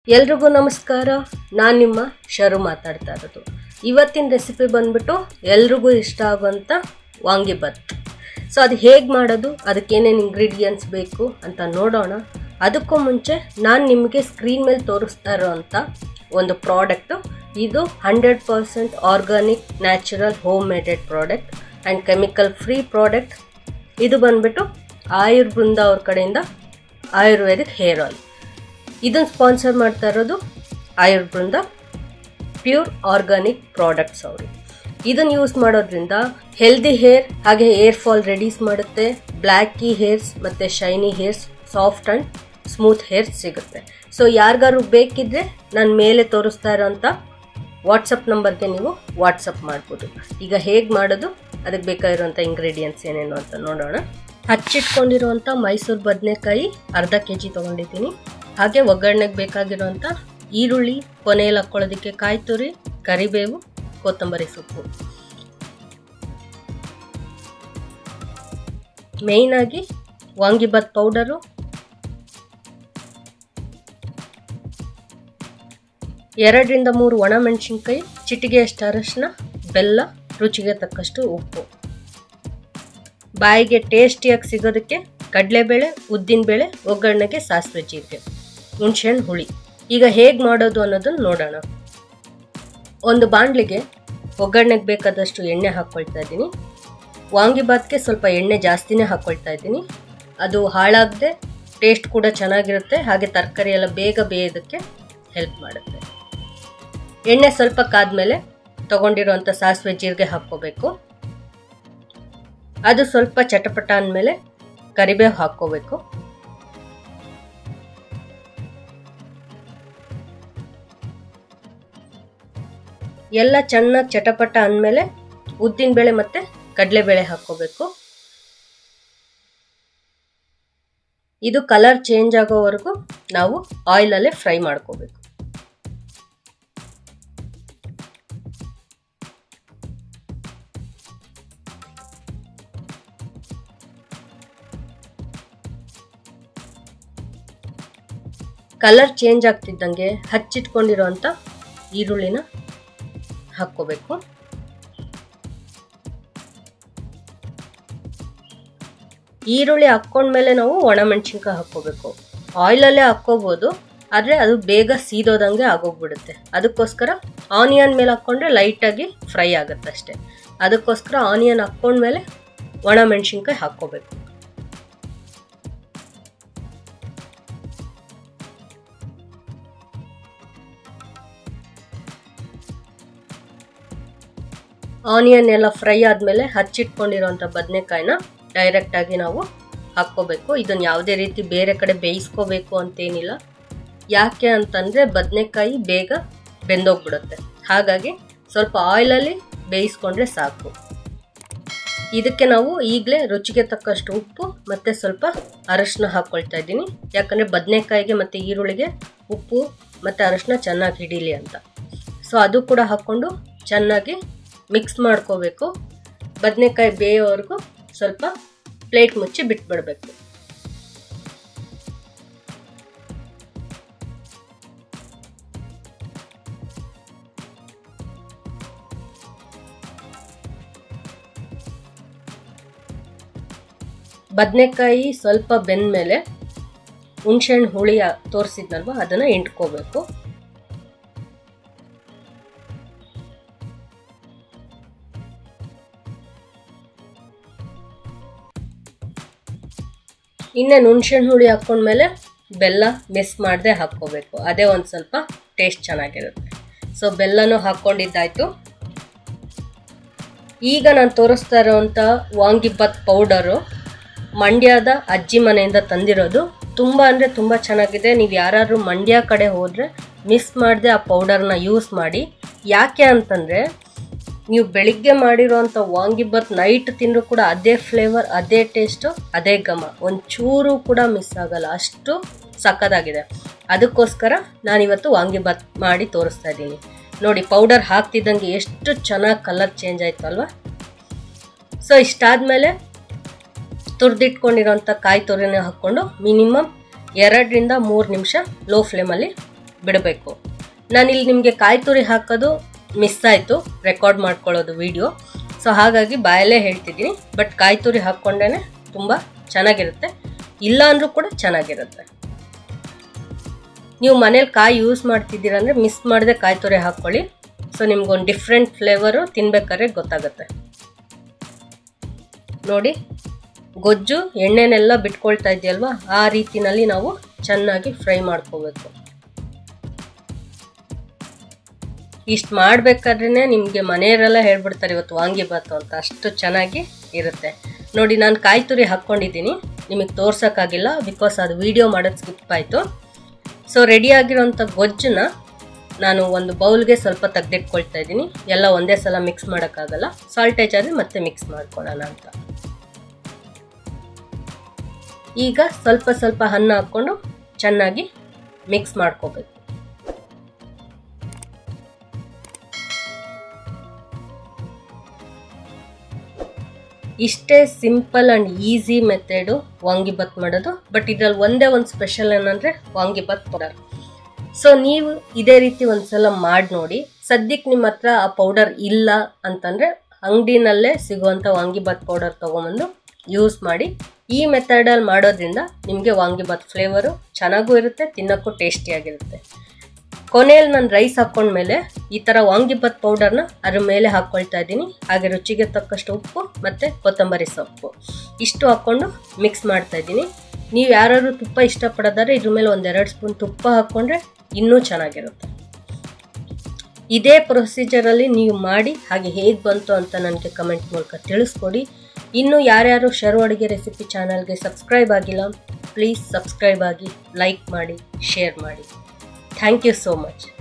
ಎಲ್ರಿಗೂ ನಮಸ್ಕಾರ ನಾನು ನಿಮ್ಮ ಶರು ಮಾತಾಡ್ತಾ ಇರೋದು ಇವತ್ತಿನ ರೆಸಿಪಿ ಬಂದ್ಬಿಟ್ಟು ಎಲ್ರಿಗೂ ಇಷ್ಟ ಆಗುವಂಥ ವಾಂಗಿಬತ್ ಸೊ ಅದು ಹೇಗೆ ಮಾಡೋದು ಅದಕ್ಕೆ ಏನೇನು ಇಂಗ್ರೀಡಿಯೆಂಟ್ಸ್ ಬೇಕು ಅಂತ ನೋಡೋಣ ಅದಕ್ಕೂ ಮುಂಚೆ ನಾನು ನಿಮಗೆ ಸ್ಕ್ರೀನ್ ಮೇಲೆ ತೋರಿಸ್ತಾ ಇರೋವಂಥ ಒಂದು ಪ್ರಾಡಕ್ಟು ಇದು hundred percent organic natural home maded product and chemical free product ಇದು ಬಂದ್ಬಿಟ್ಟು ಆಯುರ್ ಬೃಂದ ಅವ್ರ ಕಡೆಯಿಂದ ಆಯುರ್ವೇದಿಕ್ ಹೇರ್ ಆಯಿಲ್ ಇದನ್ನು ಸ್ಪಾನ್ಸರ್ ಮಾಡ್ತಾ ಇರೋದು Ayurbrinda pure organic products ಅವರು ಇದನ್ನು ಯೂಸ್ ಮಾಡೋದ್ರಿಂದ ಹೆಲ್ದಿ ಹೇರ್ ಹಾಗೆ ಹೇರ್ ಫಾಲ್ ರೆಡ್ಯೂಸ್ ಮಾಡುತ್ತೆ ಬ್ಲ್ಯಾಕಿ ಹೇರ್ಸ್ ಮತ್ತು shiny hairs soft and smooth hairs ಸಿಗುತ್ತೆ ಸೊ ಯಾರಿಗಾರು ಬೇಕಿದ್ರೆ ನಾನು ಮೇಲೆ ತೋರಿಸ್ತಾ ಇರೋಂಥ ವಾಟ್ಸಪ್ ನಂಬರ್ಗೆ ನೀವು ವಾಟ್ಸಪ್ ಮಾಡ್ಬೋದು ಈಗ ಹೇಗೆ ಮಾಡೋದು ಅದಕ್ಕೆ ಬೇಕಾಗಿರುವಂಥ ಇಂಗ್ರೀಡಿಯೆಂಟ್ಸ್ ಏನೇನು ಅಂತ ನೋಡೋಣ ಹಚ್ಚಿಟ್ಕೊಂಡಿರುವಂಥ ಮೈಸೂರು ಬದನೆಕಾಯಿ ಅರ್ಧ ಕೆ ಜಿ ತೊಗೊಂಡಿದ್ದೀನಿ ಹಾಗೆ ಒಗ್ಗರಣೆಗೆ ಬೇಕಾಗಿರುವಂಥ ಈರುಳ್ಳಿ ಕೊನೆಯಲ್ಲಿ ಹಾಕ್ಕೊಳ್ಳೋದಕ್ಕೆ ಕಾಯಿ ತುರಿ ಕರಿಬೇವು ಕೊತ್ತಂಬರಿ ಸೊಪ್ಪು ಮೇಯ್ನಾಗಿ ವಾಂಗಿಬಾತ್ ಪೌಡರು ಎರಡರಿಂದ ಮೂರು ಒಣಮೆಣಸಿನ್ಕಾಯಿ ಚಿಟಿಗೆಯಷ್ಟು ಅರಶಿನ ಬೆಲ್ಲ ರುಚಿಗೆ ತಕ್ಕಷ್ಟು ಉಪ್ಪು ಬಾಯಿಗೆ ಟೇಸ್ಟಿಯಾಗಿ ಸಿಗೋದಕ್ಕೆ ಕಡಲೆಬೇಳೆ ಉದ್ದಿನಬೇಳೆ ಒಗ್ಗರಣೆಗೆ ಸಾಸಿವೆ ಜೀರಿಗೆ ಹುಣಸೆಹಣ್ಣು ಹುಳಿ ಈಗ ಹೇಗೆ ಮಾಡೋದು ಅನ್ನೋದನ್ನು ನೋಡೋಣ ಒಂದು ಬಾಣಲಿಗೆ ಒಗ್ಗರಣೆಗೆ ಬೇಕಾದಷ್ಟು ಎಣ್ಣೆ ಹಾಕ್ಕೊಳ್ತಾ ಇದ್ದೀನಿ ವಾಂಗಿಬಾತ್ಗೆ ಸ್ವಲ್ಪ ಎಣ್ಣೆ ಜಾಸ್ತಿನೇ ಹಾಕ್ಕೊಳ್ತಾ ಇದ್ದೀನಿ ಅದು ಹಾಳಾಗದೆ ಟೇಸ್ಟ್ ಕೂಡ ಚೆನ್ನಾಗಿರುತ್ತೆ ಹಾಗೆ ತರಕಾರಿ ಎಲ್ಲ ಬೇಗ ಬೇಯೋದಕ್ಕೆ ಹೆಲ್ಪ್ ಮಾಡುತ್ತೆ ಎಣ್ಣೆ ಸ್ವಲ್ಪ ಕಾದ್ಮೇಲೆ ತಗೊಂಡಿರುವಂಥ ಸಾಸಿವೆ ಜೀರಿಗೆ ಹಾಕ್ಕೋಬೇಕು ಅದು ಸ್ವಲ್ಪ ಚಟಪಟ ಅಂದಮೇಲೆ ಕರಿಬೇವು ಹಾಕ್ಕೋಬೇಕು ಎಲ್ಲ ಚೆನ್ನಾಗಿ ಚಟಪಟ ಅಂದಮೇಲೆ ಉದ್ದಿನಬೇಳೆ ಮತ್ತು ಕಡಲೆಬೇಳೆ ಹಾಕ್ಕೋಬೇಕು ಇದು ಕಲರ್ ಚೇಂಜ್ ಆಗೋವರೆಗೂ ನಾವು ಆಯಿಲಲ್ಲೇ ಫ್ರೈ ಮಾಡ್ಕೋಬೇಕು ಕಲರ್ ಚೇಂಜ್ ಆಗ್ತಿದ್ದಂಗೆ ಹಚ್ಚಿಟ್ಕೊಂಡಿರೋಂಥ ಈರುಳ್ಳಿನ ಹಾಕ್ಕೋಬೇಕು ಈರುಳ್ಳಿ ಹಾಕ್ಕೊಂಡ್ಮೇಲೆ ನಾವು ಒಣಮೆಣಸಿನ್ಕಾಯಿ ಹಾಕ್ಕೋಬೇಕು ಆಯಿಲಲ್ಲೇ ಹಾಕ್ಕೋಬೋದು ಆದರೆ ಅದು ಬೇಗ ಸೀದೋದಂಗೆ ಆಗೋಗ್ಬಿಡುತ್ತೆ ಅದಕ್ಕೋಸ್ಕರ ಆನಿಯನ್ ಮೇಲೆ ಹಾಕ್ಕೊಂಡ್ರೆ ಲೈಟಾಗಿ ಫ್ರೈ ಆಗುತ್ತೆ ಅಷ್ಟೇ ಅದಕ್ಕೋಸ್ಕರ ಆನಿಯನ್ ಹಾಕ್ಕೊಂಡ್ಮೇಲೆ ಒಣಮೆಣಸಿನ್ಕಾಯಿ ಹಾಕ್ಕೋಬೇಕು ಆನಿಯನ್ ಎಲ್ಲ ಫ್ರೈ ಆದಮೇಲೆ ಹಚ್ಚಿಟ್ಕೊಂಡಿರೋಂಥ ಬದನೆಕಾಯಿನ ಡೈರೆಕ್ಟಾಗಿ ನಾವು ಹಾಕ್ಕೋಬೇಕು ಇದನ್ನು ಯಾವುದೇ ರೀತಿ ಬೇರೆ ಕಡೆ ಬೇಯಿಸ್ಕೋಬೇಕು ಅಂತೇನಿಲ್ಲ ಯಾಕೆ ಅಂತಂದರೆ ಬದನೆಕಾಯಿ ಬೇಗ ಬೆಂದೋಗ್ಬಿಡುತ್ತೆ ಹಾಗಾಗಿ ಸ್ವಲ್ಪ ಆಯಿಲಲ್ಲಿ ಬೇಯಿಸ್ಕೊಂಡ್ರೆ ಸಾಕು ಇದಕ್ಕೆ ನಾವು ಈಗಲೇ ರುಚಿಗೆ ತಕ್ಕಷ್ಟು ಉಪ್ಪು ಮತ್ತು ಸ್ವಲ್ಪ ಅರಶಿನ ಹಾಕ್ಕೊಳ್ತಾ ಇದ್ದೀನಿ ಯಾಕಂದರೆ ಬದನೆಕಾಯಿಗೆ ಮತ್ತು ಈರುಳ್ಳಿಗೆ ಉಪ್ಪು ಮತ್ತು ಅರಶಿನ ಚೆನ್ನಾಗಿ ಹಿಡೀಲಿ ಅಂತ ಸೊ ಅದು ಕೂಡ ಹಾಕ್ಕೊಂಡು ಚೆನ್ನಾಗಿ ಮಿಕ್ಸ್ ಮಾಡ್ಕೋಬೇಕು ಬದನೆಕಾಯಿ ಬೇಯೋವರೆಗೂ ಸ್ವಲ್ಪ ಪ್ಲೇಟ್ ಮುಚ್ಚಿ ಬಿಟ್ಬಿಡ್ಬೇಕು ಬದನೆಕಾಯಿ ಸ್ವಲ್ಪ ಬೆಂದಮೇಲೆ ಹುಣ್ಸೆಹಣ್ಣು ಹುಳಿ ತೋರಿಸಿದ್ನಲ್ವ ಅದನ್ನು ಇಂಟ್ಕೋಬೇಕು ಇನ್ನೇನು ಹುಣ್ಸೆಹಣ್ಣು ಹುಳಿ ಹಾಕ್ಕೊಂಡ್ಮೇಲೆ ಬೆಲ್ಲ ಮಿಸ್ ಮಾಡದೆ ಹಾಕ್ಕೋಬೇಕು ಅದೇ ಒಂದು ಸ್ವಲ್ಪ ಟೇಸ್ಟ್ ಚೆನ್ನಾಗಿರುತ್ತೆ ಸೊ ಬೆಲ್ಲನೂ ಹಾಕ್ಕೊಂಡಿದ್ದಾಯ್ತು ಈಗ ನಾನು ತೋರಿಸ್ತಾ ಇರೋವಂಥ ವಾಂಗಿಬತ್ ಪೌಡರು ಮಂಡ್ಯದ ಅಜ್ಜಿ ಮನೆಯಿಂದ ತಂದಿರೋದು ತುಂಬ ಅಂದರೆ ತುಂಬ ಚೆನ್ನಾಗಿದೆ ನೀವು ಯಾರಾದ್ರೂ ಮಂಡ್ಯ ಕಡೆ ಹೋದರೆ ಮಿಸ್ ಮಾಡದೆ ಆ ಪೌಡರ್ನ ಯೂಸ್ ಮಾಡಿ ಯಾಕೆ ಅಂತಂದರೆ ನೀವು ಬೆಳಿಗ್ಗೆ ಮಾಡಿರೋಂಥ ವಾಂಗಿಬತ್ ನೈಟ್ ತಿಂದರೂ ಕೂಡ ಅದೇ ಫ್ಲೇವರ್ ಅದೇ ಟೇಸ್ಟು ಅದೇ ಘಮ ಒಂಚೂರು ಕೂಡ ಮಿಸ್ ಆಗಲ್ಲ ಅಷ್ಟು ಸಕ್ಕದಾಗಿದೆ ಅದಕ್ಕೋಸ್ಕರ ನಾನಿವತ್ತು ವಾಂಗಿಬತ್ ಮಾಡಿ ತೋರಿಸ್ತಾ ಇದ್ದೀನಿ ನೋಡಿ ಪೌಡರ್ ಹಾಕ್ತಿದ್ದಂಗೆ ಎಷ್ಟು ಚೆನ್ನಾಗಿ ಕಲರ್ ಚೇಂಜ್ ಆಯಿತು ಅಲ್ವಾ ಸೊ ಇಷ್ಟಾದಮೇಲೆ ತುರಿದಿಟ್ಕೊಂಡಿರೋಂಥ ಕಾಯಿ ತುರಿನ ಹಾಕ್ಕೊಂಡು ಮಿನಿಮಮ್ ಎರಡರಿಂದ ಮೂರು ನಿಮಿಷ ಲೋ ಫ್ಲೇಮಲ್ಲಿ ಬಿಡಬೇಕು ನಾನಿಲ್ಲಿ ನಿಮಗೆ ಕಾಯಿ ತುರಿ ಹಾಕೋದು ಮಿಸ್ ಆಯಿತು ರೆಕಾರ್ಡ್ ಮಾಡ್ಕೊಳ್ಳೋದು ವಿಡಿಯೋ ಸೊ ಹಾಗಾಗಿ ಬಾಯಲ್ಲೇ ಹೇಳ್ತಿದ್ದೀನಿ ಬಟ್ ಕಾಯಿ ತುರಿ ಹಾಕ್ಕೊಂಡೇ ತುಂಬ ಚೆನ್ನಾಗಿರುತ್ತೆ ಇಲ್ಲ ಅಂದರೂ ಕೂಡ ಚೆನ್ನಾಗಿರುತ್ತೆ ನೀವು ಮನೇಲಿ ಕಾಯಿ ಯೂಸ್ ಮಾಡ್ತಿದ್ದೀರ ಅಂದರೆ ಮಿಸ್ ಮಾಡದೆ ಕಾಯಿ ತುರಿ ಹಾಕ್ಕೊಳ್ಳಿ ಸೊ ನಿಮ್ಗೊಂದು ಡಿಫ್ರೆಂಟ್ ಫ್ಲೇವರು ತಿನ್ಬೇಕಾದ್ರೆ ಗೊತ್ತಾಗುತ್ತೆ ನೋಡಿ ಗೊಜ್ಜು ಎಣ್ಣೆನೆಲ್ಲ ಬಿಟ್ಕೊಳ್ತಾ ಇದೆಯಲ್ವಾ ಆ ರೀತಿನಲ್ಲಿ ನಾವು ಚೆನ್ನಾಗಿ ಫ್ರೈ ಮಾಡ್ಕೋಬೇಕು ಇಷ್ಟು ಮಾಡಬೇಕಾದ್ರೇ ನಿಮಗೆ ಮನೆಯವರೆಲ್ಲ ಹೇಳ್ಬಿಡ್ತಾರೆ ಇವತ್ತು ವಾಂಗಿಬಾತು ಅಂತ ಅಷ್ಟು ಚೆನ್ನಾಗಿ ಇರುತ್ತೆ ನೋಡಿ ನಾನು ಕಾಯಿ ತುರಿ ಹಾಕ್ಕೊಂಡಿದ್ದೀನಿ ನಿಮಗೆ ತೋರ್ಸೋಕ್ಕಾಗಿಲ್ಲ ಬಿಕಾಸ್ ಅದು ವಿಡಿಯೋ ಮಾಡೋದು ಸ್ಕಿಪ್ ಆಯಿತು ಸೊ ರೆಡಿಯಾಗಿರೋಂಥ ಗೊಜ್ಜನ್ನ ನಾನು ಒಂದು ಬೌಲ್ಗೆ ಸ್ವಲ್ಪ ತೆಗೆದಿಟ್ಕೊಳ್ತಾ ಇದ್ದೀನಿ ಎಲ್ಲ ಒಂದೇ ಸಲ ಮಿಕ್ಸ್ ಮಾಡೋಕ್ಕಾಗಲ್ಲ ಸಾಲ್ಟೇಜ್ ಆದರೆ ಮತ್ತೆ ಮಿಕ್ಸ್ ಮಾಡ್ಕೊಳ್ಳೋಣ ಅಂತ ಈಗ ಸ್ವಲ್ಪ ಸ್ವಲ್ಪ ಹಣ್ಣು ಹಾಕ್ಕೊಂಡು ಚೆನ್ನಾಗಿ ಮಿಕ್ಸ್ ಮಾಡ್ಕೋಬೇಕು ಇಷ್ಟೇ simple and easy method vangi bath ಮಾಡೋದು ಬಟ್ ಇದರಲ್ಲಿ ಒಂದೇ ಒಂದು ಸ್ಪೆಷಲ್ ಏನಂದರೆ ವಾಂಗಿಬಾತ್ ಪೌಡರ್ ಸೊ ನೀವು ಇದೇ ರೀತಿ ಒಂದ್ಸಲ ಮಾಡಿ ನೋಡಿ ಸದ್ಯಕ್ಕೆ ನಿಮ್ಮ ಹತ್ರ ಆ ಪೌಡರ್ ಇಲ್ಲ ಅಂತಂದರೆ ಅಂಗಡಿನಲ್ಲೇ ಸಿಗುವಂಥ ವಾಂಗಿಬಾತ್ ಪೌಡರ್ ತೊಗೊಂಬಂದು ಯೂಸ್ ಮಾಡಿ ಈ ಮೆಥಡಲ್ಲಿ ಮಾಡೋದ್ರಿಂದ ನಿಮಗೆ ವಾಂಗಿಬಾತ್ ಫ್ಲೇವರು ಚೆನ್ನಾಗೂ ಇರುತ್ತೆ ತಿನ್ನೋಕ್ಕೂ ಟೇಸ್ಟಿಯಾಗಿರುತ್ತೆ ಕೊನೆಯಲ್ಲಿ ನಾನು ರೈಸ್ ಹಾಕ್ಕೊಂಡ್ಮೇಲೆ ಈ ಥರ ವಾಂಗಿಬಾತ್ ಪೌಡರ್ನ ಅದ್ರ ಮೇಲೆ ಹಾಕ್ಕೊಳ್ತಾ ಇದ್ದೀನಿ ಹಾಗೆ ರುಚಿಗೆ ತಕ್ಕಷ್ಟು ಉಪ್ಪು ಮತ್ತು ಕೊತ್ತಂಬರಿ ಸೊಪ್ಪು ಇಷ್ಟು ಹಾಕ್ಕೊಂಡು ಮಿಕ್ಸ್ ಮಾಡ್ತಾ ಇದ್ದೀನಿ ನೀವು ಯಾರು ತುಪ್ಪ ಇಷ್ಟಪಡೋದಾದ್ರೆ ಇದ್ರ ಮೇಲೆ ಒಂದೆರಡು ಸ್ಪೂನ್ ತುಪ್ಪ ಹಾಕ್ಕೊಂಡ್ರೆ ಇನ್ನೂ ಚೆನ್ನಾಗಿರುತ್ತೆ ಇದೇ ಪ್ರೊಸೀಜರಲ್ಲಿ ನೀವು ಮಾಡಿ ಹಾಗೆ ಹೇಗೆ ಬಂತು ಅಂತ ನನಗೆ ಕಮೆಂಟ್ ಮೂಲಕ ತಿಳಿಸ್ಕೊಡಿ ಇನ್ನು ಯಾರ್ಯಾರು ಶರು ಅಡುಗೆ ರೆಸಿಪಿ ಚಾನಲ್ಗೆ ಸಬ್ಸ್ಕ್ರೈಬ್ ಆಗಿಲ್ಲ ಪ್ಲೀಸ್ ಸಬ್ಸ್ಕ್ರೈಬ್ ಆಗಿ ಲೈಕ್ ಮಾಡಿ ಶೇರ್ ಮಾಡಿ ಥ್ಯಾಂಕ್ ಯು ಸೋ ಮಚ್